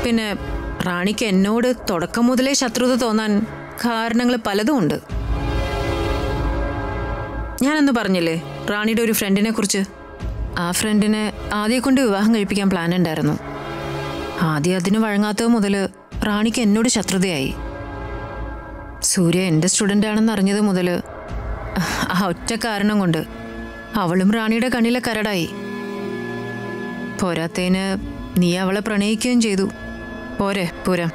പിന്നെ റാണിക്ക് എന്നോട് തുടക്കം മുതലേ ശത്രുത തോന്നാൻ കാരണങ്ങൾ പലതും ഉണ്ട് ഞാനന്ന് പറഞ്ഞില്ലേ റാണിയുടെ ഒരു ഫ്രണ്ടിനെ കുറിച്ച് ആ ഫ്രണ്ടിനെ ആദ്യം കൊണ്ട് വിവാഹം കഴിപ്പിക്കാൻ പ്ലാൻ ഉണ്ടായിരുന്നു ആദ്യം അതിന് വഴങ്ങാത്തത് മുതൽ റാണിക്ക് എന്നോട് ശത്രുതയായി സൂര്യ എൻ്റെ സ്റ്റുഡൻ്റ് ആണെന്ന് അറിഞ്ഞത് മുതൽ ആ ഒറ്റ കാരണം കൊണ്ട് അവളും റാണിയുടെ കണ്ണിലെ കരടായി പോരാത്തേന് നീ അവളെ പ്രണയിക്കുകയും ചെയ്തു പോരെ പൂരം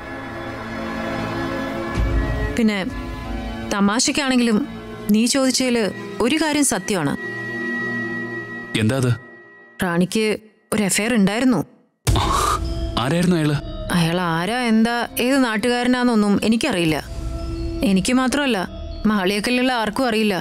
പിന്നെ തമാശയ്ക്കാണെങ്കിലും നീ ചോദിച്ചതിൽ ഒരു കാര്യം സത്യമാണ് എന്താ അത് റാണിക്ക് ഒരു എഫയർ ഉണ്ടായിരുന്നു ആരായിരുന്നു അയാള് അയാൾ ആരാ എന്താ ഏത് നാട്ടുകാരനാന്നൊന്നും എനിക്കറിയില്ല എനിക്ക് മാത്രമല്ല മാളിയക്കല്ലുള്ള ആർക്കും അറിയില്ല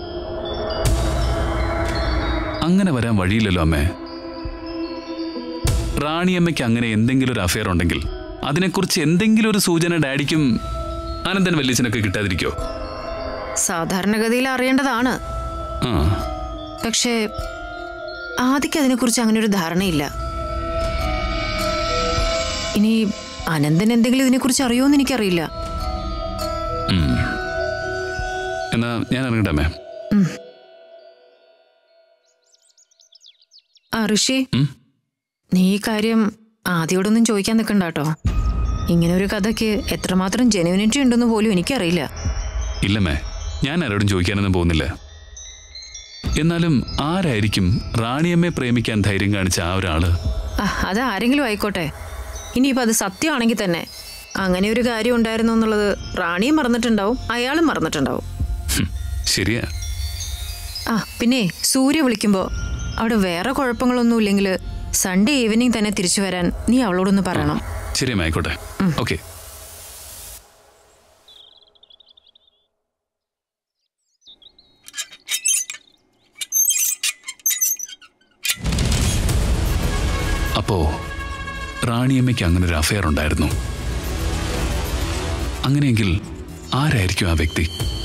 അങ്ങനെ വരാൻ വഴിയില്ലല്ലോ അമ്മേ റാണിയമ്മയ്ക്ക് അങ്ങനെ എന്തെങ്കിലും ഒരു അഫയർ ഉണ്ടെങ്കിൽ അതിനെക്കുറിച്ച് എന്തെങ്കിലും ഒരു സൂചന ഡാഡിക്കും അനന്തൻ വല്യച്ഛനൊക്കെ കിട്ടാതിരിക്കോ സാധാരണഗതിയിൽ അറിയേണ്ടതാണ് ആ പക്ഷേ ആദിക്ക് അതിനെക്കുറിച്ച് അങ്ങനെ ഒരു ധാരണയില്ല ഇനി അനന്തൻ എന്തെങ്കിലും ഇതിനെക്കുറിച്ച് അറിയുമോ എന്ന് എനിക്കറിയില്ല ഉം. എന്നാ ഞാൻ ഇറങ്ങട്ടെ അമ്മേ ആ ഋഷി ഉം? നീ ഈ കാര്യം ആദ്യോടൊന്നും ചോദിക്കാൻ നിൽക്കണ്ട കേട്ടോ ഇങ്ങനെ ഒരു കഥയ്ക്ക് എത്രമാത്രം ജെനുവിനിറ്റി ഉണ്ടെന്ന് പോലും എനിക്കറിയില്ല ഇല്ലമ്മേ ഞാൻ ആരോടും ചോദിക്കാനൊന്നും പോകുന്നില്ല എന്നാലും ആരായിരിക്കും റാണിയമ്മയെ പ്രേമിക്കാൻ ധൈര്യം കാണിച്ച ആ ഒരാള് ആ അത് ആരെങ്കിലും ആയിക്കോട്ടെ ഇനിയിപ്പോൾ അത് സത്യമാണെങ്കിൽ തന്നെ അങ്ങനെ ഒരു കാര്യം ഉണ്ടായിരുന്നു എന്നുള്ളത് റാണിയും മറന്നിട്ടുണ്ടാവും അയാളും മറന്നിട്ടുണ്ടാവും ഹും, ശരിയാ ആ പിന്നെ സൂര്യ വിളിക്കുമ്പോൾ അവിടെ വേറെ കുഴപ്പങ്ങളൊന്നും ഇല്ലെങ്കിൽ സൺഡേ ഈവനിങ് തന്നെ തിരിച്ചു വരാൻ നീ അവളോടൊന്ന് പറയണം ശരി അമ്മ ആയിക്കോട്ടെ ഓക്കെ അപ്പോ റാണിയമ്മയ്ക്ക് അങ്ങനെ ഒരു അഫയർ ഉണ്ടായിരുന്നു അങ്ങനെയെങ്കിൽ ആരായിരിക്കും ആ വ്യക്തി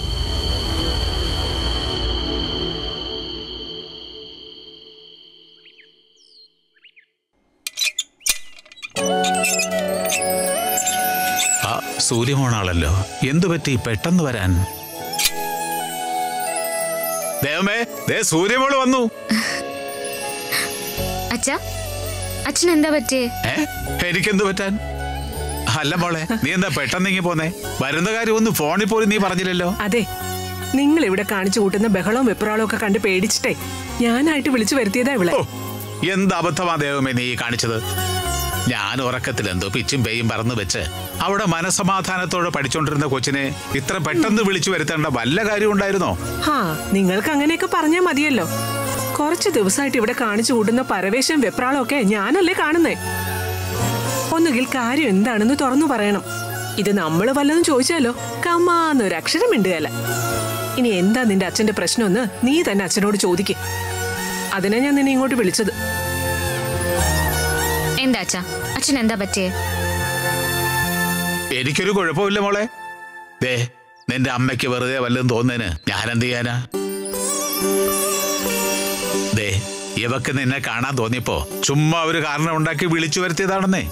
ആ സൂര്യമോണാളല്ലോ എന്തു പറ്റി പെട്ടെന്ന് വരാൻ ദേവമേ ദേ സൂര്യമോള് വന്നു അച്ഛ അച്ഛൻ എന്താ പറ്റിയേ ഏ എനിക്കെന്തു പറ്റാൻ അല്ല മോളെ നീ എന്താ പെട്ടെന്ന് ഇങ്ങി പോന്നേ വരുന്ന കാര്യം ഒന്ന് ഫോണിൽ പോലും നീ പറഞ്ഞില്ലല്ലോ അതെ നിങ്ങൾ ഇവിടെ കാണിച്ചു കൂട്ടുന്ന ബഹളവും വെപ്രാളവും ഒക്കെ കണ്ട് പേടിച്ചിട്ടേ ഞാനായിട്ട് വിളിച്ചു വരുത്തിയതാ ഇവിടെ ഓ എന്ത് അബദ്ധമാ ദേവമേ നീ ഈ കാണിച്ചത് ഞാൻ ഉറക്കത്തിൽ എന്തോ പിച്ചും പേയും പറന്നു വെച്ച് അവിടെ മനസമാധാനത്തോടെ പഠിച്ചോണ്ടിരുന്ന കൊച്ചിനെ ഇത്ര പെട്ടെന്ന് വിളിച്ചു വരുത്തേണ്ട വല്ല കാര്യം ഉണ്ടായിരുന്നോ ഹാ നിങ്ങൾക്ക് അങ്ങനെയൊക്കെ പറഞ്ഞാ മതിയല്ലോ കുറച്ച് ദിവസമായിട്ട് ഇവിടെ കാണിച്ചു കൂട്ടുന്ന പരവേശം വെപ്രാളം ഒക്കെ ഞാനല്ലേ കാണുന്നേ ഒന്നുകിൽ കാര്യം എന്താണെന്ന് തുറന്നു പറയണം ഇത് നമ്മൾ വല്ലതും ചോദിച്ചാലോ കമ്മാന്നൊരു അക്ഷരം മിണ്ടുകയല്ല ഇനി എന്താ നിന്റെ അച്ഛന്റെ പ്രശ്നമെന്ന് നീ തന്നെ അച്ഛനോട് ചോദിക്ക് അതിനാ ഞാൻ നിന്നെ ഇങ്ങോട്ട് വിളിച്ചത് എന്താ അച്ഛ അച്ഛൻ എന്താ പറ്റിയേ എനിക്കൊരു കുഴപ്പമില്ല മോളെ ദേ നിന്റെ അമ്മയ്ക്ക് വെറുതെ വല്ലതും തോന്നുന്നതിന് ഞാൻ എന്ത് ചെയ്യാനാ ദേ ഇവക്ക് നിന്നെ കാണാൻ തോന്നിയപ്പോ ചുമ്മാ ഒരു കാരണം ഉണ്ടാക്കി വിളിച്ചു വരുത്തിയതാണെന്നേ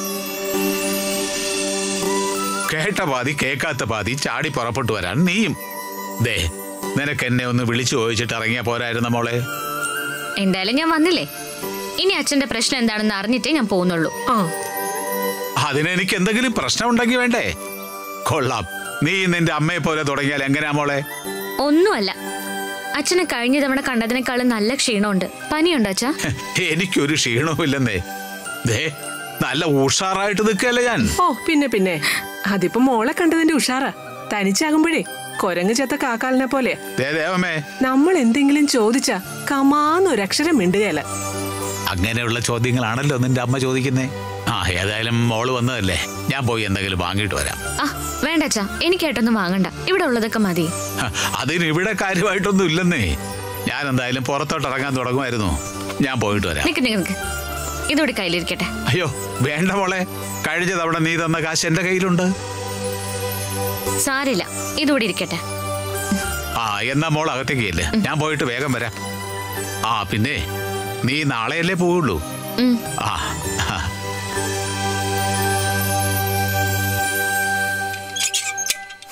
കേട്ട പാതി കേക്കാത്ത പാതി ചാടി പുറപ്പെട്ടു വരാൻ നീയും ദേ നിനക്ക് എന്നെ ഒന്ന് വിളിച്ചു ചോദിച്ചിട്ട് ഇറങ്ങിയ പോരായിരുന്ന മോളെ എന്തായാലും ഞാൻ വന്നില്ലേ ഇനി അച്ഛന്റെ പ്രശ്നം എന്താണെന്ന് അറിഞ്ഞിട്ടേ ഞാൻ പോകുന്നുള്ളൂ ആ അതിനെനിക്ക് എന്തെങ്കിലും പ്രശ്നം ഉണ്ടെങ്കിൽ വേണ്ടേ കൊള്ളാം നീ നിന്റെ അമ്മയെ പോലെ തുടങ്ങിയാൽ എങ്ങനെയാ മോളെ ഒന്നുമല്ല അച്ഛനെ കഴിഞ്ഞ തവണ കണ്ടതിനേക്കാളും നല്ല ക്ഷീണമുണ്ട് പനിയുണ്ടോ അച്ഛാ എനിക്കൊരു ക്ഷീണവുമില്ലെന്നേ ദേ നല്ല ഉഷാറായിട്ട് നിൽക്കല്ലേ ഞാൻ ഓ പിന്നെ പിന്നെ അതിപ്പോ മോളെ കണ്ടതിന്റെ ഉഷാറാ തനിച്ചാകുമ്പോഴേ കൊരങ്ങ് ചെത്ത കാക്കാലിനെ പോലെ ദേ ദേവമേ നമ്മൾ എന്തെങ്കിലും ചോദിച്ചാ കമാന്നൊരക്ഷരം മിണ്ടുകയല്ല അങ്ങനെയുള്ള ചോദ്യങ്ങളാണല്ലോ നിന്റെ അമ്മ ചോദിക്കുന്നേ ആ ഏതായാലും മോള് വന്നതല്ലേ ഞാൻ പോയി എന്തെങ്കിലും വാങ്ങിയിട്ട് വരാം ആ വേണ്ട അച്ഛാ എനിക്കായിട്ടൊന്നും വാങ്ങണ്ട ഇവിടെ ഉള്ളതൊക്കെ മതി ഹ, അതിന് ഇവിടെ കാര്യമായിട്ടൊന്നും ഇല്ലെന്നേ ഞാൻ എന്തായാലും പുറത്തോട്ട് ഇറങ്ങാൻ തുടങ്ങുമായിരുന്നു ഞാൻ പോയിട്ട് വരാം നിക്ക് നിക്ക് നിക്ക് ഇതോടെ കയ്യിലിരിക്കട്ടെ അയ്യോ വേണ്ട മോളെ കഴിഞ്ഞ തവണ നീ തന്ന കാശ് എന്റെ കയ്യിലുണ്ട് സാരില്ല ഇതോടെ ഇരിക്കട്ടെ ആ എന്നാ മോൾ അകത്തേക്ക് ഇല്ലേ ഞാൻ പോയിട്ട് വേഗം വരാം ആ പിന്നെ നീ നാളെയല്ലേ പോവുള്ളൂ ഉം. ആ ആ.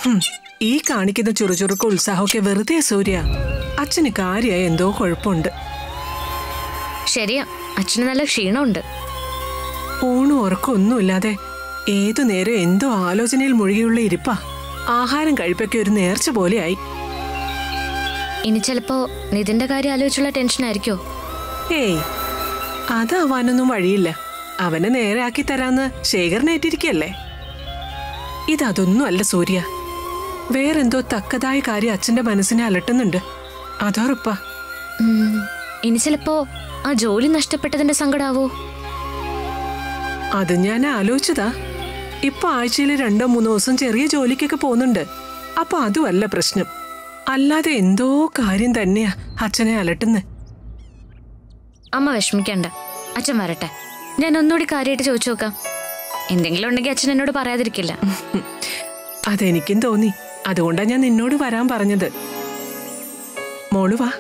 ഹും, ഈ കാണിക്കുന്ന ചുറുചുറുക്കും ഉത്സാഹമൊക്കെ വെറുതെ സൂര്യ അച്ഛന് കാര്യമായി എന്തോ കുഴപ്പമുണ്ട് ശരിയാ അച്ഛന് നല്ല ക്ഷീണമുണ്ട് ഊണും ഉറക്കം ഒന്നുമില്ലാതെ ഏതു നേരം എന്തോ ആലോചനയിൽ മുഴുകിയുള്ള ഇരിപ്പാ ആഹാരം കഴിപ്പൊക്കെ ഒരു നേർച്ച പോലെയായി ഇനി ചിലപ്പോ നിതിന്റെ കാര്യം ആലോചിച്ചുള്ള ടെൻഷൻ ആയിരിക്കോ ഏയ് അതാവാനൊന്നും വഴിയില്ല അവനെ നേരെ ആക്കി തരാന്ന് ശേഖരനേറ്റിരിക്കല്ലേ ഇതൊന്നും അല്ല സൂര്യ വേറെന്തോ തക്കതായ കാര്യം അച്ഛന്റെ മനസ്സിനെ അലട്ടുന്നുണ്ട് അതോറപ്പാ ഉം, ഇനി ചിലപ്പോ ആ ജോലി നഷ്ടപ്പെട്ടതിന്റെ സങ്കടാവോ അത് ഞാൻ ആലോചിച്ചതാ ഇപ്പൊ ആഴ്ചയിൽ രണ്ടോ മൂന്നോ ദിവസം ചെറിയ ജോലിക്കൊക്കെ പോകുന്നുണ്ട് അപ്പൊ അതുമല്ല പ്രശ്നം അല്ലാതെ എന്തോ കാര്യം തന്നെയാ അച്ഛനെ അലട്ടുന്നത് അമ്മ വിഷമിക്കണ്ട അച്ഛൻ വരട്ടെ ഞാൻ ഒന്നുകൂടി കാര്യമായിട്ട് ചോദിച്ചു നോക്കാം എന്തെങ്കിലും ഉണ്ടെങ്കിൽ അച്ഛൻ എന്നോട് പറയാതിരിക്കില്ല അതെനിക്കും തോന്നി അതുകൊണ്ടാ ഞാൻ നിന്നോട് വരാൻ പറഞ്ഞത് മോള് വാ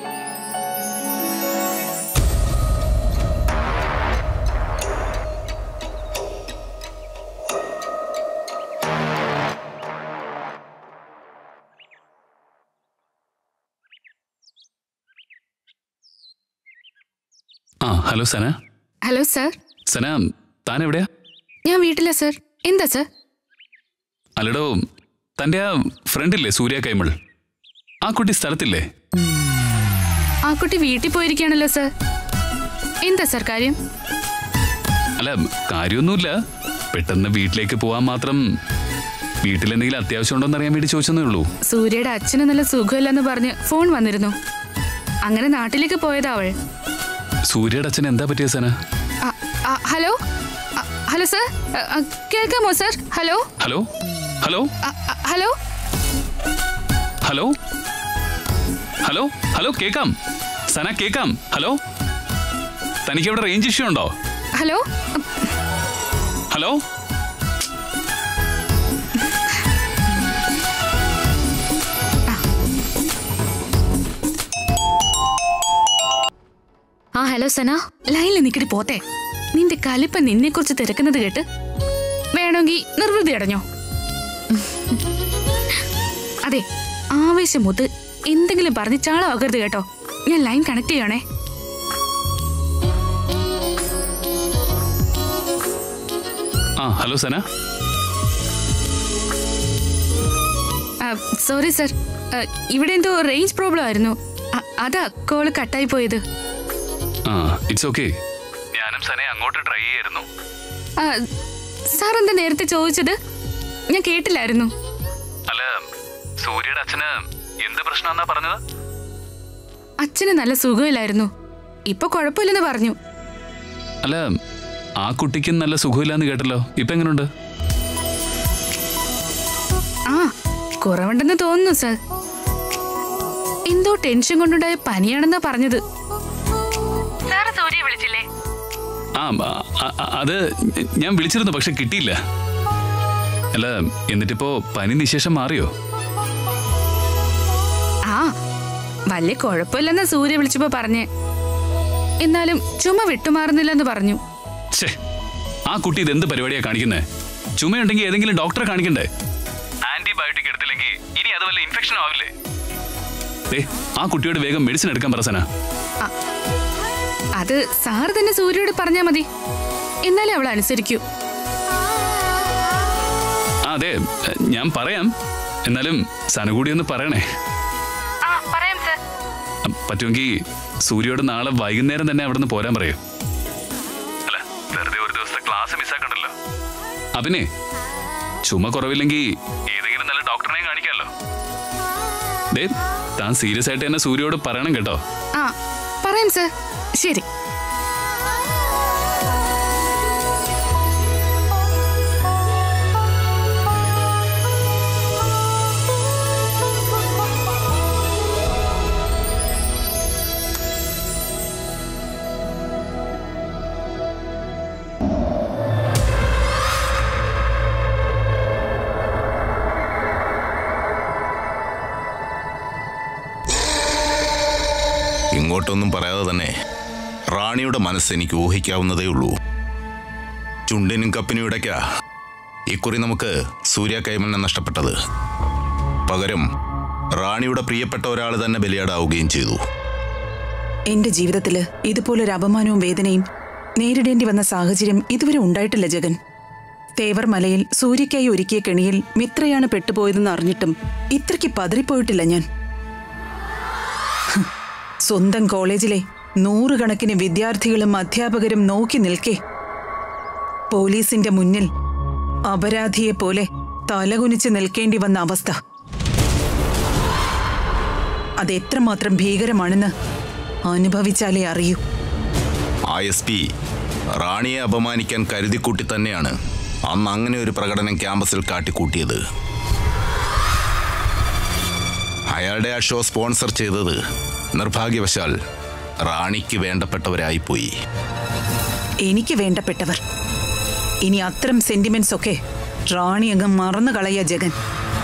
ആ hello Sana hello sir Sana താൻ എവിടെയാ ഞാൻ വീട്ടിലാ സർ എന്താ സർ അല്ലടോ തൻ്റെ ആ ഫ്രണ്ടില്ലേ സൂര്യ കൈമൾ ആ കുട്ടി സ്ഥലത്തില്ലേ ആ കുട്ടി വീട്ടിൽ പോയിരിക്കുകയാണല്ലോ സർ എന്താ സർ കാര്യം അല്ല കാര്യമൊന്നുമില്ല പെട്ടെന്ന് വീട്ടിലേക്ക് പോകാൻ മാത്രം വീട്ടിലെന്തെങ്കിലും അത്യാവശ്യം ഉണ്ടോ എന്ന് അറിയാൻ വേണ്ടി ചോദിച്ചെന്നേ ഉള്ളൂ സൂര്യയുടെ അച്ഛന് നല്ല സുഖമില്ലെന്ന് പറഞ്ഞ് ഫോൺ വന്നിരുന്നു അങ്ങനെ നാട്ടിലേക്ക് പോയതാ അവൾ സൂര്യയുടെ അച്ഛൻ എന്താ പറ്റിയ സന ആ, ആ, ഹലോ ആ, ഹലോ സർ ആ, ആ, കേൾക്കാമോ സർ ഹലോ ഹലോ ഹലോ ആ, ആ, ഹലോ ഹലോ ഹലോ ഹലോ കേക്കാം സന കേക്കാം ഹലോ തനിക്ക് ഇവിടെ റേഞ്ച് ഇഷ്യൂ ഉണ്ടോ ഹലോ ഹലോ ആ ഹലോ സന ലൈനിൽ നിക്കടി പോത്തെ നിന്റെ കലിപ്പ നിന്നെ കുറിച്ച് തിരക്കുന്നത് കേട്ട് വേണമെങ്കിൽ നിർവൃതി അടഞ്ഞോ അതെ ആവേശം മുത്ത് എന്തെങ്കിലും പറഞ്ഞ് ചാളമാകരുത് കേട്ടോ ഞാൻ ലൈൻ കണക്ട് ചെയ്യണേ ആ ഹലോ സന സോറി സർ ഇവിടെ എന്തോ റേഞ്ച് പ്രോബ്ലം ആയിരുന്നു അ- അതാ കോള് കട്ടായി പോയത് ആ ഇറ്റ്സ് ഓക്കെ ഞാനും സനയെ അങ്ങോട്ട് ട്രൈ ചെയ്യായിരുന്നു ആ, സാർ എന്താ നേരത്തെ ചോദിച്ചത് ഞാൻ കേട്ടില്ലായിരുന്നു അല്ല സൂര്യയുടെ അച്ഛന് എന്ത് പ്രശ്നമെന്നാ പറഞ്ഞത് അച്ഛന് നല്ല സുഖമില്ലായിരുന്നു ഇപ്പൊ കുഴപ്പമില്ലെന്ന് പറഞ്ഞു അല്ല ആ കുട്ടിക്കും നല്ല സുഖമില്ലാന്ന് കേട്ടല്ലോ ഇപ്പൊ എങ്ങനെയുണ്ട് ആ കുറവുണ്ടെന്ന് തോന്നുന്നു സർ എന്തോ ടെൻഷൻ കൊണ്ടുണ്ടായ പനിയാണെന്നാ പറഞ്ഞത് സാറ് സൂര്യ വിളിച്ചില്ലേ ആ ആ, ആ, അത് ഞാൻ വിളിച്ചിരുന്നു പക്ഷെ കിട്ടിയില്ല അല്ല എന്നിട്ടിപ്പോ പനി നിശേഷം മാറിയോ ആ വലിയ കുഴപ്പമില്ലെന്നാ സൂര്യ വിളിച്ചപ്പോ പറഞ്ഞേ എന്നാലും ചുമ വിട്ടുമാറുന്നില്ലെന്ന് പറഞ്ഞു ഛേ ആ കുട്ടി ഇത് എന്ത് പരിപാടിയാ കാണിക്കുന്നേ ചുമയുണ്ടെങ്കിൽ ഏതെങ്കിലും ഡോക്ടറെ കാണിക്കണ്ടേ ആന്റിബയോട്ടിക് എടുത്തില്ലെങ്കിൽ ഇനി അത് വല്ല ഇൻഫെക്ഷൻ ആവില്ലേ ദേ ആ കുട്ടിയോട് വേഗം മെഡിസിൻ എടുക്കാൻ പറ സന അത് സാറ് തന്നെ സൂര്യയോട് പറഞ്ഞാ മതി എന്നാലേ അവൾ അനുസരിക്കൂ ആ അതെ ഞാൻ പറയാം എന്നാലും സന കൂടി ഒന്ന് പറയണേ പറയാം സർ അ, പറ്റുമെങ്കിൽ സൂര്യയോട് നാളെ വൈകുന്നേരം തന്നെ അവിടെ നിന്ന് പോരാൻ പറയൂ അല്ല വെറുതെ ഒരു ദിവസത്തെ ക്ലാസ് മിസ്സാക്കണ്ടല്ലോ ആ പിന്നെ ചുമ കുറവില്ലെങ്കിൽ ഏതെങ്കിലും നല്ല ഡോക്ടറിനെയും കാണിക്കാമല്ലോ ദേ താൻ സീരിയസ് ആയിട്ട് തന്നെ സൂര്യയോട് പറയണം കേട്ടോ ആ പറയാം സർ ശരി ഇങ്ങോട്ടൊന്നും പറയാതെ തന്നെ റാണിയുടെ മനസ്സ് എനിക്ക് ഊഹിക്കാവുന്നതേ ഉള്ളൂ ചുണ്ടിനും കപ്പിനും ഇടയ്ക്കാ ഇക്കുറി നമുക്ക് സൂര്യ കൈമലിനെ നഷ്ടപ്പെട്ടത് പകരം റാണിയുടെ പ്രിയപ്പെട്ട ഒരാൾ തന്നെ ബലിയാടാവുകയും ചെയ്തു എന്റെ ജീവിതത്തില് ഇതുപോലൊരു അപമാനവും വേദനയും നേരിടേണ്ടി വന്ന സാഹചര്യം ഇതുവരെ ഉണ്ടായിട്ടില്ല ജഗൻ തേവർ മലയിൽ സൂര്യയ്ക്കായി ഒരുക്കിയ കെണിയിൽ മിത്രയാണ് പെട്ടുപോയതെന്ന് അറിഞ്ഞിട്ടും ഇത്രയ്ക്ക് പതറിപ്പോയിട്ടില്ല ഞാൻ ഹ്, സ്വന്തം കോളേജിലെ നൂറുകണക്കിന് വിദ്യാർത്ഥികളും അധ്യാപകരും നോക്കി നിൽക്കെ പോലീസിന്റെ മുന്നിൽ അപരാധിയെ പോലെ തലകുനിച്ച് നിൽക്കേണ്ടി വന്ന അവസ്ഥ അതെത്രമാത്രം ഭീകരമാണെന്ന് അനുഭവിച്ചാലേ അറിയൂ ആ എസ് പി റാണിയെ അപമാനിക്കാൻ കരുതിക്കൂട്ടി തന്നെയാണ് അന്ന് അങ്ങനെ ഒരു പ്രകടനം ക്യാമ്പസിൽ കാട്ടിക്കൂട്ടിയത് അയാളുടെ ആ ഷോ സ്പോൺസർ ചെയ്തത് നിർഭാഗ്യവശാൽ റാണിക്ക് വേണ്ടപ്പെട്ടവരായിപ്പോയി എനിക്ക് വേണ്ടപ്പെട്ടവർ ഇനി അത്തരം സെന്റിമെന്റ്സ് ഒക്കെ റാണി അങ്ങ് മറന്നു കളയ ജഗൻ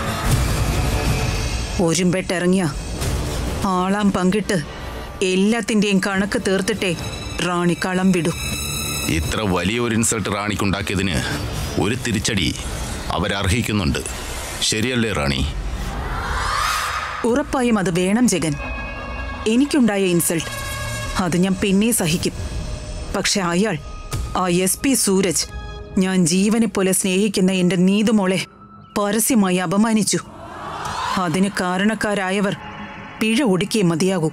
ഒരുമ്പെട്ടിറങ്ങിയ ആളാം പങ്കിട്ട് എല്ലാത്തിന്റെയും കണക്ക് തീർത്തിട്ടേ റാണി കളം വിടൂ ഇത്ര വലിയ ഒരു ഇൻസൾട്ട് റാണിക്കുണ്ടാക്കിയതിന് ഒരു തിരിച്ചടി അവരർഹിക്കുന്നുണ്ട് ശരിയല്ലേ റാണി ഉറപ്പായും അത് വേണം ജഗൻ എനിക്കുണ്ടായ ഇൻസൾട്ട് അത് ഞാൻ പിന്നെ സഹിക്കും പക്ഷെ അയാൾ ആ എസ് പി സൂരജ് ഞാൻ ജീവനെ പോലെ സ്നേഹിക്കുന്ന എന്റെ നീതുമോളെ പരസ്യമായി അപമാനിച്ചു അതിന് കാരണക്കാരായവർ പിഴ ഒടുക്കിയേ മതിയാകൂ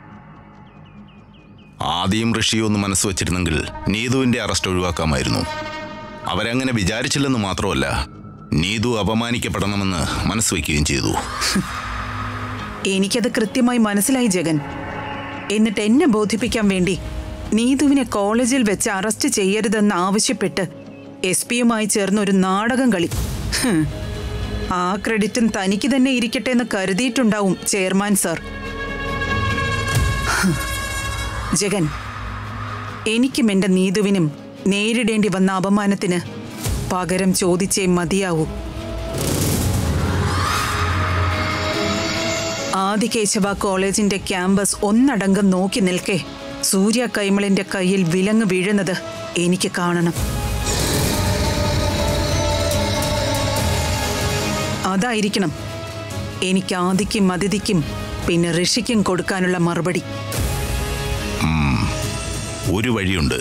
ആദ്യം ഋഷിയോ ഒന്ന് മനസ്സ് വച്ചിരുന്നെങ്കിൽ നീതുവിന്റെ അറസ്റ്റ് ഒഴിവാക്കാമായിരുന്നു അവരങ്ങനെ വിചാരിച്ചില്ലെന്ന് മാത്രമല്ല നീതു അപമാനിക്കപ്പെടണമെന്ന് മനസ്സ് വയ്ക്കുകയും ചെയ്തു എനിക്കത് കൃത്യമായി മനസ്സിലായി ജഗൻ എന്നിട്ട് എന്നെ ബോധിപ്പിക്കാൻ വേണ്ടി നീതുവിനെ കോളേജിൽ വെച്ച് അറസ്റ്റ് ചെയ്യരുതെന്ന് ആവശ്യപ്പെട്ട് എസ് പിയുമായി ചേർന്ന് ഒരു നാടകം കളി ഹും. ആ ക്രെഡിറ്റും തനിക്ക് തന്നെ ഇരിക്കട്ടെ എന്ന് കരുതിയിട്ടുണ്ടാവും ചെയർമാൻ സർ ഹും. ജഗൻ എനിക്കും എൻ്റെ നീതുവിനും നേരിടേണ്ടി വന്ന അപമാനത്തിന് പകരം ചോദിച്ചേ മതിയാവൂ ആദികേശവ കോളേജിന്റെ ക്യാമ്പസ് ഒന്നടങ്കം നോക്കി നിൽക്കെ സൂര്യ കൈമളിന്റെ കയ്യിൽ വിലങ്ങ് വീഴുന്നത് എനിക്ക് കാണണം അതായിരിക്കണം എനിക്ക് ആദിക്കും അതിഥിക്കും പിന്നെ ഋഷിക്കും കൊടുക്കാനുള്ള മറുപടി ഒരു വഴിയുണ്ട്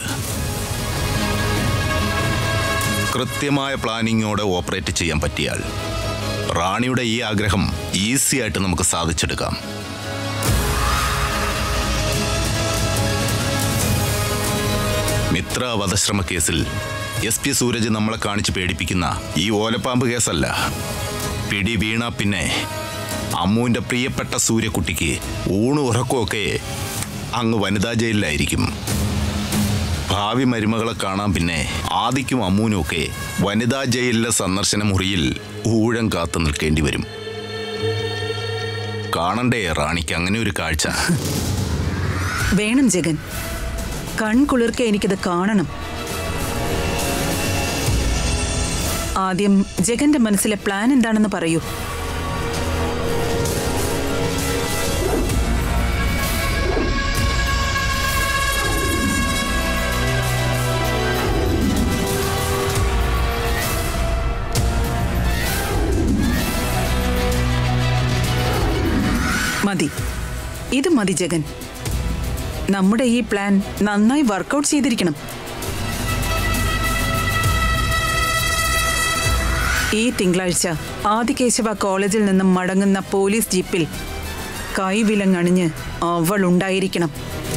കൃത്യമായ പ്ലാനിങ്ങോടെ ഓപ്പറേറ്റ് ചെയ്യാൻ പറ്റിയാൽ റാണിയുടെ ഈ ആഗ്രഹം ഈസി ആയിട്ട് നമുക്ക് സാധിച്ചെടുക്കാം മിത്ര വധശ്രമ കേസിൽ എസ് പി സൂരജ് നമ്മളെ കാണിച്ച് പേടിപ്പിക്കുന്ന ഈ ഓലപ്പാമ്പ് കേസല്ല പിടി വീണ പിന്നെ അമ്മുവിന്റെ പ്രിയപ്പെട്ട സൂര്യക്കുട്ടിക്ക് ഊണും ഉറക്കമൊക്കെ അങ്ങ് വനിതാ ജയിലിലായിരിക്കും ഭാവി മരുമകളെ കാണാൻ പിന്നെ ആദിക്കും അമ്മൂനും ഒക്കെ വനിതാ ജയിലിലെ സന്ദർശന മുറിയിൽ ഊഴം കാത്തു നിൽക്കേണ്ടി വരും കാണണ്ടേ റാണിക്ക് അങ്ങനെ ഒരു കാഴ്ച വേണം ജഗൻ കൺകുളിർക്കെ എനിക്കത് കാണണം ആദ്യം ജഗന്റെ മനസ്സിലെ പ്ലാൻ എന്താണെന്ന് പറയൂ മതി ഇത് മതി ജഗൻ നമ്മുടെ ഈ പ്ലാൻ നന്നായി വർക്കൗട്ട് ചെയ്തിരിക്കണം ഈ തിങ്കളാഴ്ച ആദികേശവ കോളേജിൽ നിന്നും മടങ്ങുന്ന പോലീസ് ജീപ്പിൽ കൈവിലങ്ങണിഞ്ഞ് അവൾ ഉണ്ടായിരിക്കണം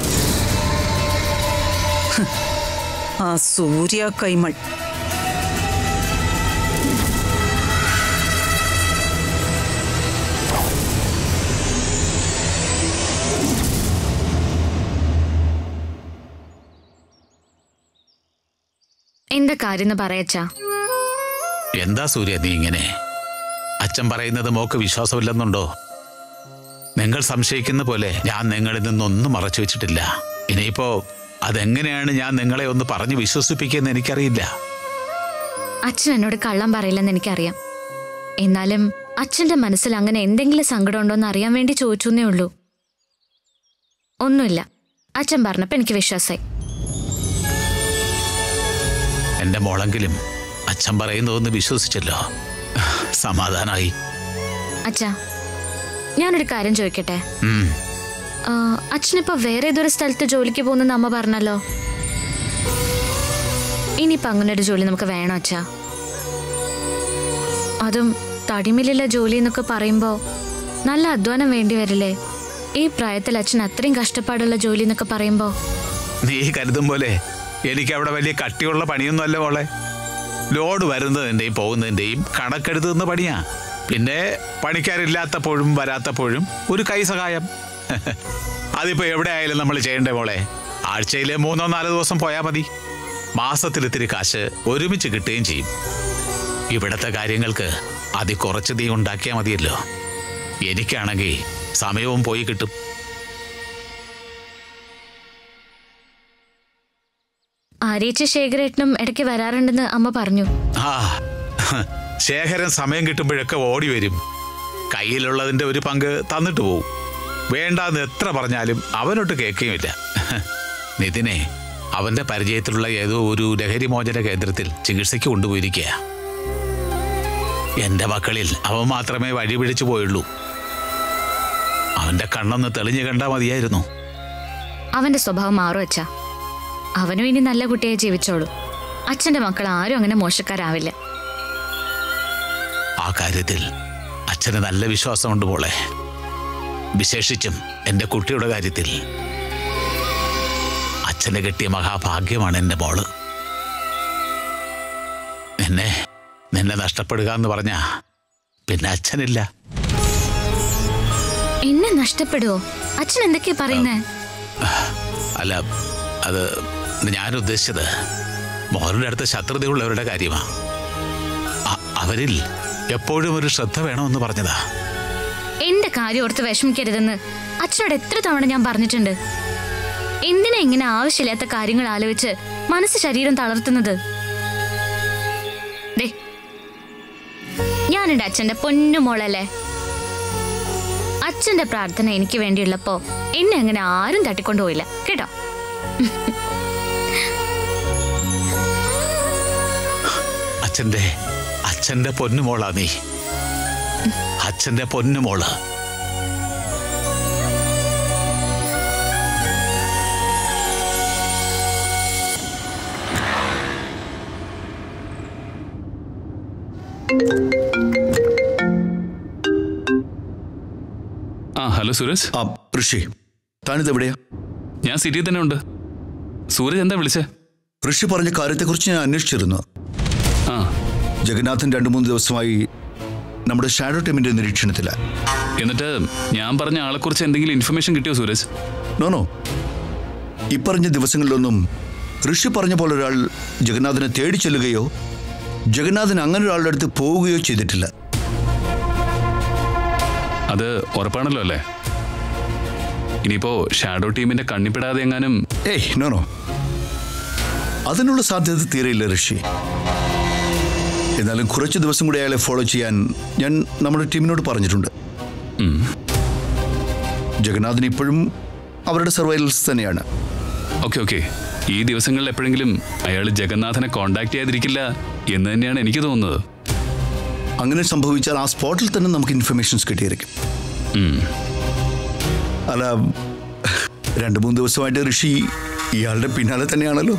ഹ്, ആ സൂര്യ കൈമൾ എന്താ കാര്യം എന്ന് പറയച്ചാ എന്താ സൂര്യ നീ ഇങ്ങനെ അച്ഛൻ പറയുന്നത് മോക്ക് വിശ്വാസമില്ലെന്നുണ്ടോ നിങ്ങൾ സംശയിക്കുന്ന പോലെ ഞാൻ നിങ്ങളിൽ നിന്നൊന്നും മറച്ചു വെച്ചിട്ടില്ല ഇനിയിപ്പോ അതെങ്ങനെയാണ് ഞാൻ നിങ്ങളെ ഒന്ന് പറഞ്ഞു വിശ്വസിപ്പിക്കുന്നത് എനിക്കറിയില്ല അച്ഛൻ എന്നോട് കള്ളം പറയില്ലെന്ന് എനിക്കറിയാം എന്നാലും അച്ഛന്റെ മനസ്സിൽ അങ്ങനെ എന്തെങ്കിലും സങ്കടം ഉണ്ടോ എന്ന് അറിയാൻ വേണ്ടി ചോദിച്ചെന്നേ ഉള്ളൂ ഒന്നുമില്ല അച്ഛൻ പറഞ്ഞപ്പോ എനിക്ക് വിശ്വാസമായി എന്റെ മോളെങ്കിലും അച്ഛൻ പറയുന്നതൊന്ന് വിശ്വസിച്ചല്ലോ സമാധാനായി അച്ഛാ ഞാനൊരു കാര്യം ചോദിക്കട്ടെ ഉം. ആ, അച്ഛനിപ്പോ വേറെ ഏതൊരു സ്ഥലത്ത് ജോലിക്ക് പോകുന്നെന്ന് അമ്മ പറഞ്ഞല്ലോ ഇനിയിപ്പോ അങ്ങനെ ഒരു ജോലി നമുക്ക് വേണോ അച്ഛാ അതും തടിമില്ലിലെ ജോലി എന്നൊക്കെ പറയുമ്പോ നല്ല അധ്വാനം വേണ്ടി വരില്ലേ ഈ പ്രായത്തിൽ അച്ഛൻ അത്രയും കഷ്ടപ്പാടുള്ള ജോലി എന്നൊക്കെ പറയുമ്പോ നീ കരുതും പോലെ എനിക്ക് അവിടെ വലിയ കട്ടിയുള്ള പണിയൊന്നുമല്ല മോളെ ലോഡ് വരുന്നതിൻ്റെയും പോകുന്നതിൻ്റെയും കണക്കെടുത്തുന്ന പണിയാ പിന്നെ പണിക്കാരില്ലാത്തപ്പോഴും വരാത്തപ്പോഴും ഒരു കൈ സഹായം അതിപ്പോ എവിടെ ആയാലും നമ്മൾ ചെയ്യണ്ടേ മോളെ ആഴ്ചയിലെ മൂന്നോ നാലോ ദിവസം പോയാൽ മതി മാസത്തിൽ ഇത്തിരി കാശ് ഒരുമിച്ച് കിട്ടുകയും ചെയ്യും ഇവിടത്തെ കാര്യങ്ങൾക്ക് അതി കുറച്ച് നീ ഉണ്ടാക്കിയാൽ മതിയല്ലോ എനിക്കാണെങ്കിൽ സമയവും പോയി കിട്ടും ആര്യേച്ച ശേഖരേട്ടനും ഇടയ്ക്ക് വരാറുണ്ടെന്ന് അമ്മ പറഞ്ഞു ആ ശേഖരൻ സമയം കിട്ടുമ്പോഴൊക്കെ ഓടി വരും കയ്യിലുള്ളതിന്റെ ഒരു പങ്ക് തന്നിട്ട് പോവും വേണ്ടാന്ന് എത്ര പറഞ്ഞാലും അവനൊട്ട് കേൾക്കുകയുമില്ല നിതിനെ അവന്റെ പരിചയത്തിലുള്ള ഏതോ ഒരു ലഹരി മോചന കേന്ദ്രത്തിൽ ചികിത്സയ്ക്ക് കൊണ്ടുപോയിരിക്കുക എന്റെ മക്കളിൽ അവൻ മാത്രമേ വഴി പിടിച്ചു പോയുള്ളൂ അവന്റെ കണ്ണൊന്ന് തെളിഞ്ഞു കണ്ടാ മതിയായിരുന്നു അവന്റെ സ്വഭാവം മാറും അച്ഛാ അവനും ഇനി നല്ല കുട്ടിയായി ജീവിച്ചോളൂ അച്ഛന്റെ മക്കൾ ആരും അങ്ങനെ മോശക്കാരാവില്ല ആ കാര്യത്തിൽ അച്ഛന് നല്ല വിശ്വാസമുണ്ട് മോളെ വിശേഷിച്ചും എൻ്റെ കുട്ടിയുടെ കാര്യത്തിൽ അച്ഛനെ കിട്ടിയ മഹാഭാഗ്യമാണ് എൻ്റെ മോള് എന്നെ നിന്നെ നഷ്ടപ്പെടുക എന്ന് പറഞ്ഞാ പിന്നെ അച്ഛനില്ല എന്നെ നഷ്ടപ്പെടുവോ അച്ഛൻ എന്തൊക്കെയാ പറയുന്നേ അല്ല അത് ഞാൻ ഉദ്ദേശിച്ചത് മോളുടെ അടുത്ത് ശത്രുതയുള്ളവരുടെ കാര്യമാ അ- അവരിൽ എപ്പോഴും ഒരു ശ്രദ്ധ വേണമെന്ന് പറഞ്ഞതാ എന്റെ കാര്യം ഓർത്ത് വിഷമിക്കരുതെന്ന് അച്ഛനോട് എത്ര തവണ ഞാൻ പറഞ്ഞിട്ടുണ്ട് എന്തിനാ ഇങ്ങനെ ആവശ്യമില്ലാത്ത കാര്യങ്ങൾ ആലോചിച്ച് മനസ്സ് ശരീരം തളർത്തുന്നത് ദേ, ഞാൻ എന്റെ അച്ഛന്റെ പൊന്നു മോളല്ലേ അച്ഛന്റെ പ്രാർത്ഥന എനിക്ക് വേണ്ടിയുള്ളപ്പോ എന്നെ അങ്ങനെ ആരും തട്ടിക്കൊണ്ടുപോയില്ല കേട്ടോ അച്ഛന്റെ അച്ഛന്റെ പൊന്നുമോളാ നീ അച്ഛന്റെ പൊന്നുമോള് ആ ഹലോ സുരേഷ് ആ ഋഷി താനിത് എവിടെയാ ഞാൻ സിറ്റിയിൽ തന്നെ ഉണ്ട് സൂരജ് എന്താ വിളിച്ചേ ഋഷി പറഞ്ഞ കാര്യത്തെക്കുറിച്ച് ഞാൻ അന്വേഷിച്ചിരുന്നു ആ ജഗന്നാഥൻ രണ്ടു മൂന്ന് ദിവസമായി നമ്മുടെ ഷാഡോ ടീമിന്റെ നിരീക്ഷണത്തില എന്നിട്ട് ഞാൻ പറഞ്ഞ ആളെക്കുറിച്ച് എന്തെങ്കിലും ഇൻഫർമേഷൻ കിട്ടിയോ സൂരജ് നോ നോ ഇപ്പറഞ്ഞ ദിവസങ്ങളിലൊന്നും ഋഷി പറഞ്ഞ പോലെ ഒരാൾ ജഗന്നാഥനെ തേടി ചെല്ലുകയോ ജഗന്നാഥൻ അങ്ങനെ ഒരാളുടെ അടുത്ത് പോവുകയോ ചെയ്തിട്ടില്ല അത് ഉറപ്പാണല്ലോ അല്ലേ ഇനിയിപ്പോ ഷാഡോ ടീമിന്റെ കണ്ണിപ്പെടാതെ എങ്ങാനും ഏയ് നോ നോ അതിനുള്ള സാധ്യത തീരെയില്ല ഋഷി എന്നാലും കുറച്ച് ദിവസം കൂടി അയാളെ ഫോളോ ചെയ്യാൻ ഞാൻ നമ്മുടെ ടീമിനോട് പറഞ്ഞിട്ടുണ്ട് ഉം, ജഗന്നാഥൻ ഇപ്പോഴും അവരുടെ സർവൈലൻസ് തന്നെയാണ് ഓക്കെ ഓക്കെ ഈ ദിവസങ്ങളിൽ എപ്പോഴെങ്കിലും അയാൾ ജഗന്നാഥനെ കോണ്ടാക്ട് ചെയ്യാതിരിക്കില്ല എന്ന് തന്നെയാണ് എനിക്ക് തോന്നുന്നത് അങ്ങനെ സംഭവിച്ചാൽ ആ സ്പോട്ടിൽ തന്നെ നമുക്ക് ഇൻഫർമേഷൻസ് കിട്ടിയിരിക്കും ഉം, അല്ല രണ്ട് മൂന്ന് ദിവസമായിട്ട് ഋഷി ഇയാളുടെ പിന്നാലെ തന്നെയാണല്ലോ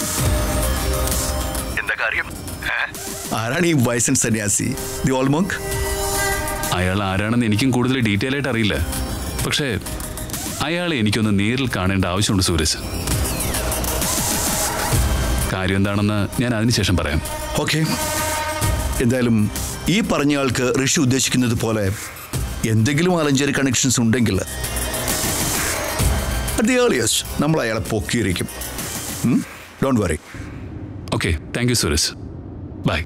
എന്താ കാര്യം ആരാണ് ഈ വയസ്സൻ സന്യാസി ദി ഓൾമോങ്ക് അയാൾ ആരാണെന്ന് എനിക്കും കൂടുതൽ ഡീറ്റെയിൽ ആയിട്ട് അറിയില്ല പക്ഷേ അയാളെ എനിക്കൊന്ന് നേരിൽ കാണേണ്ട ആവശ്യമുണ്ട് സൂരജ് കാര്യം എന്താണെന്ന് ഞാൻ അതിനുശേഷം പറയാം ഓക്കെ എന്തായാലും ഈ പറഞ്ഞയാൾക്ക് ഋഷി ഉദ്ദേശിക്കുന്നത് പോലെ എന്തെങ്കിലും ആലഞ്ചേരി കണക്ഷൻസ് ഉണ്ടെങ്കിൽ അറ്റ് ദി ഏർലിയസ്റ്റ് നമ്മൾ അയാളെ പൊക്കിയിരിക്കും don't worry okay thank you Suresh bye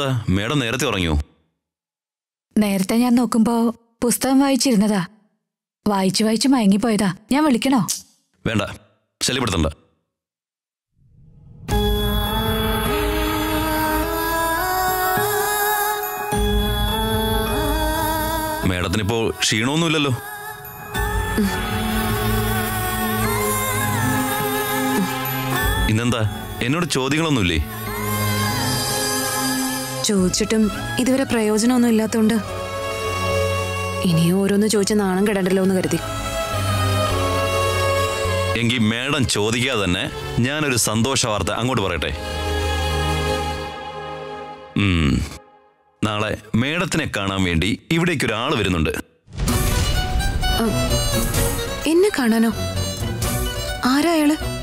ഇന്നെന്താ മേഡം നേരത്തെ ഉറങ്ങിയോ നേരത്തെ ഞാൻ നോക്കുമ്പോ പുസ്തകം വായിച്ചിരുന്നതാ വായിച്ചു വായിച്ചു മയങ്ങിപ്പോയതാ ഞാൻ വിളിക്കണോ വേണ്ട ശല്യപ്പെടുത്തണ്ട മേഡത്തിനിപ്പോ ക്ഷീണമൊന്നുമില്ലല്ലോ ഇന്നെന്താ എന്നോട് ചോദ്യങ്ങളൊന്നുമില്ലേ ചോദിച്ചിട്ടും ഇതുവരെ പ്രയോജനമൊന്നും ഇല്ലാത്തോണ്ട് ഇനിയും ഓരോന്ന് ചോദിച്ച നാണം കിടണ്ടല്ലോ എന്ന് കരുതി എങ്കിൽ മേഡം ചോദിക്കാതെ തന്നെ ഞാനൊരു സന്തോഷ വാർത്ത അങ്ങോട്ട് പറയട്ടെ ഉം. നാളെ മേഡത്തിനെ കാണാൻ വേണ്ടി ഇവിടേക്ക് ഒരാൾ വരുന്നുണ്ട് എന്നെ കാണാനോ ആരാ അയാള്